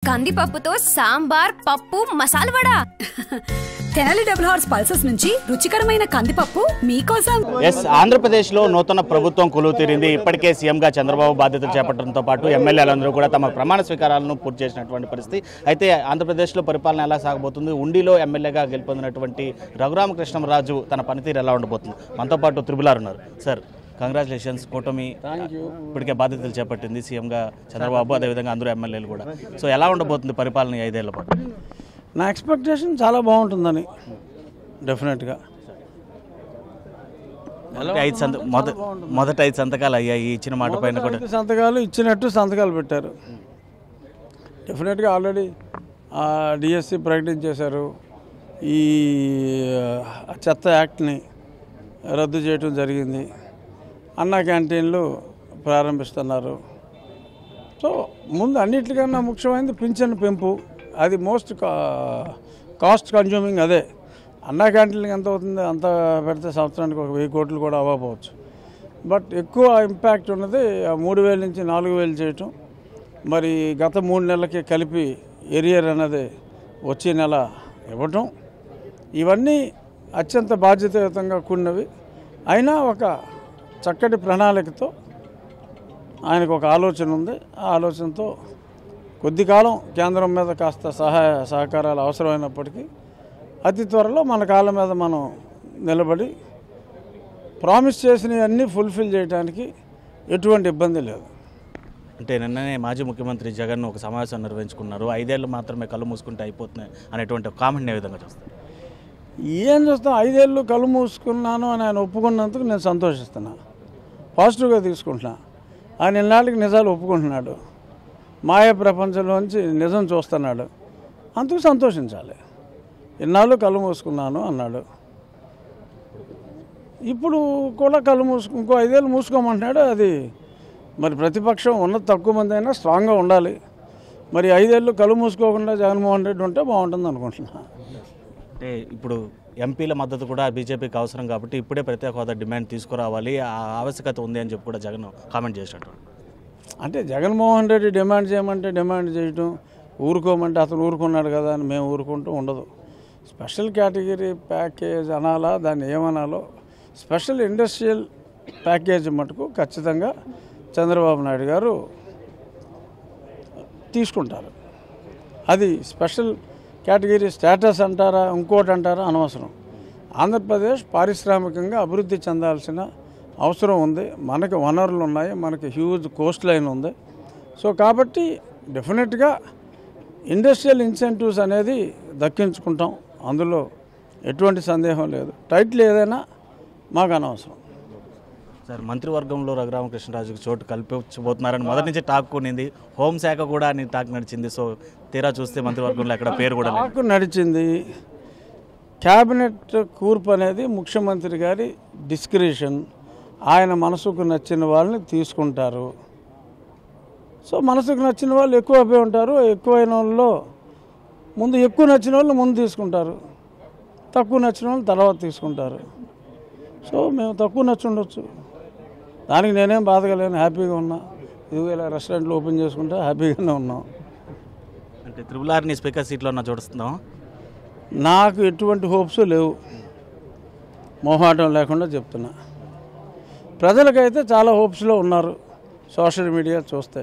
కందిపప్పుతో సాంబార్ పప్పు masala vada Tenali double horse pulses నుంచి రుచికరమైన కందిపప్పు మీకోసం ఎస్ ఆంధ్రప్రదేశ్లో నూతన ప్రభుత్వం కొలువు తీరింది ఇప్పటికే సీఎంగా చంద్రబాబు బాధ్యతలు చేపట్టడంతో పాటు ఎమ్మెల్యేలందరూ కూడా తమ ప్రమాణ స్వీకారాలను పూర్తి చేసినటువంటి పరిస్థితి అయితే ఆంధ్రప్రదేశ్లో పరిపాలన ఎలా సాగబోతుంది ఉండిలో ఎమ్మెల్యేగా గెలుపొందినటువంటి రఘురామకృష్ణరాజు తన పనితీరు ఎలా ఉండబోతుంది మనతో పాటు త్రిబులార్ ఉన్నారు సార్ కంగ్రాచులేషన్స్ కూటమి ఇప్పటికే బాధ్యతలు చేపట్టింది సీఎంగా చంద్రబాబు అదేవిధంగా అందరూ ఎమ్మెల్యేలు కూడా సో ఎలా ఉండబోతుంది పరిపాలన ఈ ఐదేళ్ల పాటు నా ఎక్స్పెక్టేషన్ చాలా బాగుంటుందని డెఫినెట్గా మొదటి ఐదు సంత మొద మొదటి ఐదు సంతకాలు అయ్యాయి ఇచ్చిన మాట పైన కూడా ఐదు సంతకాలు ఇచ్చినట్టు సంతకాలు పెట్టారు డెఫినెట్గా ఆల్రెడీ డిఎస్సి ప్రకటించేశారు ఈ ఆ, చెత్త యాక్ట్ని రద్దు చేయటం జరిగింది అన్న క్యాంటీన్లు ప్రారంభిస్తున్నారు సో ముందు అన్నిటికన్నా ముఖ్యమైనది పింఛన్ పెంపు అది మోస్ట్ కాస్ట్ కన్జ్యూమింగ్ అదే అన్నా క్యాంటీన్కి ఎంత అవుతుంది అంత పెడితే సంవత్సరానికి ఒక వెయ్యి కోట్లు కూడా అవ్వకపోవచ్చు బట్ ఎక్కువ ఇంపాక్ట్ ఉన్నది ఆ మూడు వేల నుంచి నాలుగు వేలు చేయటం మరి గత మూడు నెలలకి కలిపి ఎరియర్ అన్నది వచ్చే నెల ఇవ్వటం ఇవన్నీ అత్యంత బాధ్యతాయుతంగా కూడినవి అయినా ఒక చక్కటి ప్రణాళికతో ఆయనకు ఒక ఆలోచన ఉంది ఆ ఆలోచనతో కొద్ది కాలం కేంద్రం మీద కాస్త సహాయ సహకారాలు అవసరమైనప్పటికీ అతి త్వరలో మన కాళ్ళ మీద మనం నిలబడి ప్రామిస్ చేసినవన్నీ ఫుల్ఫిల్ చేయడానికి ఎటువంటి ఇబ్బంది లేదు అంటే నిన్ననే మాజీ ముఖ్యమంత్రి జగన్ ఒక సమావేశం నిర్వహించుకున్నారు ఐదేళ్లు మాత్రమే కళ్ళు మూసుకుంటే అయిపోతున్నాయి అనేటువంటి ఒక కామెంట్ ఏ విధంగా చూస్తారు ఏం చూస్తాం ఐదేళ్ళు కళ్ళు మూసుకున్నాను అని ఆయన ఒప్పుకున్నందుకు నేను సంతోషిస్తున్నా పాజిటివ్గా తీసుకుంటున్నా ఆయన ఇన్నాళ్ళకి నిజాలు ఒప్పుకుంటున్నాడు మాయ ప్రపంచంలోంచి నిజం చూస్తున్నాడు అందుకు సంతోషించాలి ఇన్నాళ్ళు కళ్ళు మూసుకున్నాను అన్నాడు ఇప్పుడు కూడా కళ్ళు మూసుకు ఇంకో ఐదేళ్ళు మూసుకోమంటున్నాడు అది మరి ప్రతిపక్షం ఉన్నది తక్కువ మంది అయినా స్ట్రాంగ్గా ఉండాలి మరి ఐదేళ్ళు కళ్ళు మూసుకోకుండా జగన్మోహన్ రెడ్డి ఉంటే బాగుంటుంది అనుకుంటున్నా అంటే ఇప్పుడు ఎంపీల మద్దతు కూడా బీజేపీకి అవసరం కాబట్టి ఇప్పుడే ప్రత్యేక హోదా డిమాండ్ తీసుకురావాలి ఆ ఆవశ్యకత ఉంది అని చెప్పి కూడా జగన్ కామెంట్ చేసినట్టు అంటే జగన్మోహన్ రెడ్డి డిమాండ్ చేయమంటే డిమాండ్ చేయటం ఊరుకోమంటే అతను ఊరుకున్నాడు కదా అని మేము ఊరుకుంటూ ఉండదు స్పెషల్ కేటగిరీ ప్యాకేజ్ అనాలా దాన్ని ఏమనాలో స్పెషల్ ఇండస్ట్రియల్ ప్యాకేజ్ మటుకు ఖచ్చితంగా చంద్రబాబు నాయుడు గారు తీసుకుంటారు అది స్పెషల్ కేటగిరీ స్టేటస్ అంటారా ఇంకోటి అంటారా అనవసరం ఆంధ్రప్రదేశ్ పారిశ్రామికంగా అభివృద్ధి చెందాల్సిన అవసరం ఉంది మనకి వనరులు ఉన్నాయి మనకి హ్యూజ్ కోస్ట్ లైన్ ఉంది సో కాబట్టి డెఫినెట్గా ఇండస్ట్రియల్ ఇన్సెంటివ్స్ అనేది దక్కించుకుంటాం అందులో ఎటువంటి సందేహం లేదు టైటిల్ ఏదైనా మాకు అనవసరం సార్ మంత్రివర్గంలో రఘురామకృష్ణరాజుకి చోటు కల్పించబోతున్నారని మొదటి నుంచి టాక్ కొనింది హోంశాఖ కూడా అని టాక్ నడిచింది సో తీరా చూస్తే మంత్రివర్గంలో ఎక్కడ పేరు కూడా లేదు నాకు నడిచింది క్యాబినెట్ కూర్పు అనేది ముఖ్యమంత్రి గారి డిస్క్రిషన్ ఆయన మనసుకు నచ్చిన వాళ్ళని తీసుకుంటారు సో మనసుకు నచ్చిన వాళ్ళు ఎక్కువ అయిపోయి ఉంటారు ఎక్కువైన వాళ్ళలో ముందు ఎక్కువ నచ్చిన వాళ్ళు ముందు తీసుకుంటారు తక్కువ నచ్చిన వాళ్ళు తర్వాత తీసుకుంటారు సో మేము తక్కువ నచ్చి ఉండొచ్చు దానికి నేనేం బాధగలేను హ్యాపీగా ఉన్నా ఇదిగో ఇలా రెస్టారెంట్లు ఓపెన్ చేసుకుంటే హ్యాపీగానే ఉన్నాం అంటే త్రిబులార్ని స్పీకర్ సీట్లో ఉన్న చూస్తున్నాం నాకు ఎటువంటి హోప్స్ లేవు మొహాటం లేకుండా చెప్తున్నా ప్రజలకైతే చాలా హోప్స్లో ఉన్నారు సోషల్ మీడియా చూస్తే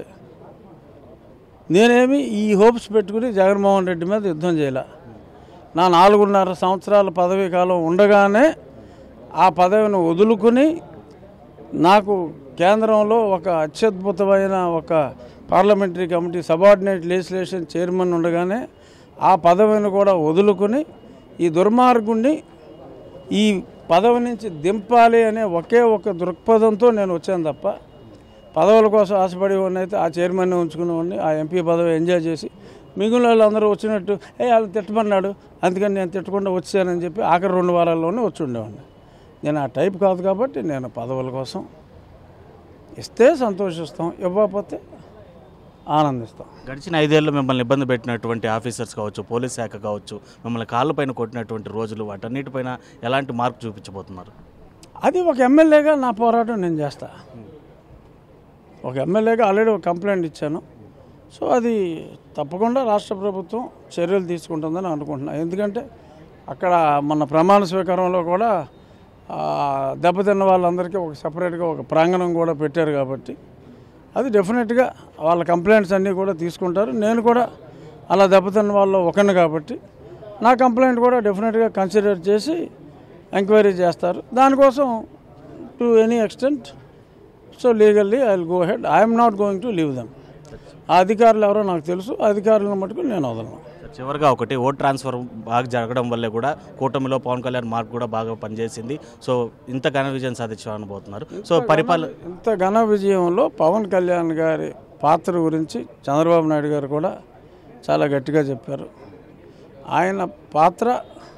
నేనేమి ఈ హోప్స్ పెట్టుకుని జగన్మోహన్ రెడ్డి మీద యుద్ధం చేయలే నా నాలుగున్నర సంవత్సరాల పదవీ కాలం ఉండగానే ఆ పదవిని వదులుకుని నాకు కేంద్రంలో ఒక అత్యద్భుతమైన ఒక parliamentary committee subordinate legislation chairman ఉండగానే ఆ పదవిని కూడా వదులుకుని ఈ దుర్మార్గుణ్ణి ఈ పదవి నుంచి దింపాలి అనే ఒకే ఒక దృక్పథంతో నేను వచ్చాను తప్ప పదవుల కోసం ఆశపడి అయితే ఆ చైర్మన్ ఉంచుకునేవాడిని ఆ ఎంపీ పదవి ఎంజాయ్ చేసి మిగిలిన వాళ్ళందరూ వచ్చినట్టు ఏ వాళ్ళు తిట్టమన్నాడు అందుకని నేను తిట్టకుండా వచ్చానని చెప్పి ఆఖరి రెండు వారాల్లోనే వచ్చి ఉండేవాడిని నేను ఆ టైప్ కాదు కాబట్టి నేను పదవుల కోసం ఇస్తే సంతోషిస్తాం ఇవ్వకపోతే ఆనందిస్తాం గడిచిన ఐదేళ్ళు మిమ్మల్ని ఇబ్బంది పెట్టినటువంటి ఆఫీసర్స్ కావచ్చు పోలీస్ శాఖ కావచ్చు మిమ్మల్ని కాళ్ళపైన కొట్టినటువంటి రోజులు వాటన్నిటిపైన ఎలాంటి మార్పు చూపించబోతున్నారు అది ఒక ఎమ్మెల్యేగా నా పోరాటం నేను చేస్తా ఒక ఎమ్మెల్యేగా ఆల్రెడీ ఒక కంప్లైంట్ ఇచ్చాను సో అది తప్పకుండా రాష్ట్ర ప్రభుత్వం చర్యలు తీసుకుంటుందని అనుకుంటున్నాను ఎందుకంటే అక్కడ మన ప్రమాణ స్వీకారంలో కూడా ఆ, దెబ్బతిన్న వాళ్ళందరికీ ఒక సపరేట్గా ఒక ప్రాంగణం కూడా పెట్టారు కాబట్టి అది డెఫినెట్గా వాళ్ళ కంప్లైంట్స్ అన్నీ కూడా తీసుకుంటారు నేను కూడా అలా దెబ్బతిన్న వాళ్ళు ఒకరిని కాబట్టి నా కంప్లైంట్ కూడా డెఫినెట్గా కన్సిడర్ చేసి ఎంక్వైరీ చేస్తారు దానికోసం to any extent so legally I will go head I'm not going to leave them ఆ అధికారులు ఎవరో నాకు తెలుసు ఆ అధికారులను మటుకు నేను వదలను చివరిగా ఒకటి ఓట్ ట్రాన్స్ఫర్ బాగా జరగడం వల్లే కూడా కూటమిలో పవన్ కళ్యాణ్ మార్క్ కూడా బాగా పనిచేసింది సో ఇంత ఘన విజయం సాధించాలనుకుంటున్నారు సో పరిపాలన ఇంత ఘన విజయంలో పవన్ కళ్యాణ్ గారి పాత్ర గురించి చంద్రబాబు నాయుడు గారు కూడా చాలా గట్టిగా చెప్పారు ఆయన పాత్ర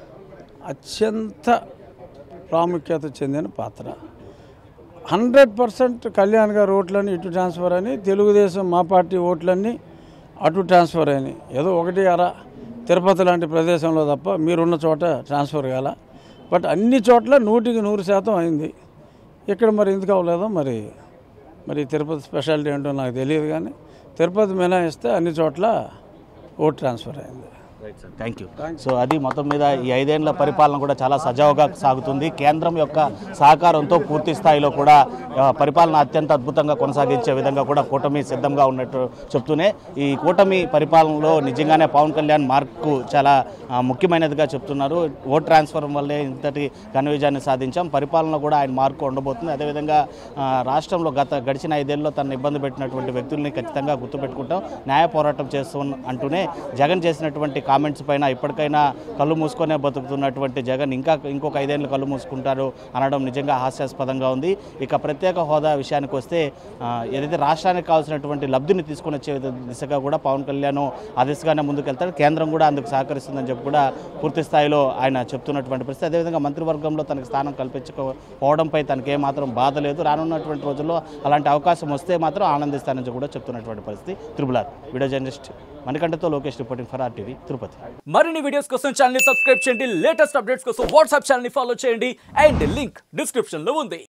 అత్యంత ప్రాముఖ్యత చెందిన పాత్ర హండ్రెడ్ పర్సెంట్ కళ్యాణ్ గారి ఓట్లన్నీ ఇటు ట్రాన్స్ఫర్ అని తెలుగుదేశం మా పార్టీ ఓట్లన్నీ అటు ట్రాన్స్ఫర్ అయినాయి ఏదో ఒకటి అర తిరుపతి లాంటి ప్రదేశంలో తప్ప మీరున్న చోట ట్రాన్స్ఫర్ కాల బట్ అన్ని చోట్ల నూటికి నూరు శాతం అయింది ఇక్కడ మరి ఎందుకు అవ్వలేదో మరి మరి తిరుపతి స్పెషాలిటీ ఏంటో నాకు తెలియదు కానీ తిరుపతి మినహాయిస్తే అన్ని చోట్ల ఓట్ ట్రాన్స్ఫర్ అయింది right sir thank you so అది మొత్తం మీద ఈ ఐదేళ్ల పరిపాలన కూడా చాలా సజావుగా సాగుతుంది కేంద్రం యొక్క సహకారంతో పూర్తి స్థాయిలో కూడా ఆ, పరిపాలన అత్యంత అద్భుతంగా కొనసాగించే విధంగా కూడా కూటమి సిద్ధంగా ఉన్నట్టు చెప్తూనే ఈ కూటమి పరిపాలనలో నిజంగానే పవన్ కళ్యాణ్ మార్కు చాలా ఆ, ముఖ్యమైనదిగా చెప్తున్నారు ఓట్ ట్రాన్స్ఫర్ వల్లే ఇంతటి ఘన విజయాన్ని సాధించాం పరిపాలన కూడా ఆయన మార్కు ఉండబోతుంది అదేవిధంగా ఆ, రాష్ట్రంలో గత గడిచిన ఐదేళ్లలో తను ఇబ్బంది పెట్టినటువంటి వ్యక్తుల్ని ఖచ్చితంగా గుర్తుపెట్టుకుంటాం న్యాయ పోరాటం చేస్తూ అంటూనే జగన్ చేసినటువంటి కామెంట్స్ పైన ఇప్పటికైనా కళ్ళు మూసుకొనే బతుకుతున్నటువంటి జగన్ ఇంకా ఇంకొక ఐదేళ్ళు కళ్ళు మూసుకుంటారు అనడం నిజంగా హాస్యాస్పదంగా ఉంది ఇక ప్రత్యేక హోదా విషయానికి వస్తే ఆ, ఏదైతే రాష్ట్రానికి కావాల్సినటువంటి లబ్ధిని తీసుకొని వచ్చే విధ- దిశగా కూడా పవన్ కళ్యాణ్ ఆ దిశగానే ముందుకెళ్తారు కేంద్రం కూడా అందుకు సహకరిస్తుందని చెప్పి కూడా పూర్తి స్థాయిలో ఆయన చెప్తున్నటువంటి పరిస్థితి అదేవిధంగా మంత్రివర్గంలో తనకు స్థానం కల్పించకపోవడంపై తనకి ఏమాత్రం బాధ లేదు రానున్నటువంటి రోజుల్లో అలాంటి అవకాశం వస్తే మాత్రం ఆనందిస్తానని కూడా చెప్తున్నటువంటి పరిస్థితి త్రిబులార్ వీడియో జర్నలిస్ట్ మణికంఠతో Lokesh reporting for RTV Tirupati మరిన్ని వీడియోస్ కోసం ఛానల్ ని సబ్స్క్రైబ్ చేయండి లేటెస్ట్ అప్డేట్స్ కోసం వాట్సాప్ ఛానల్ ని ఫాలో చేయండి అండ్ లింక్ డిస్క్రిప్షన్ లో ఉంది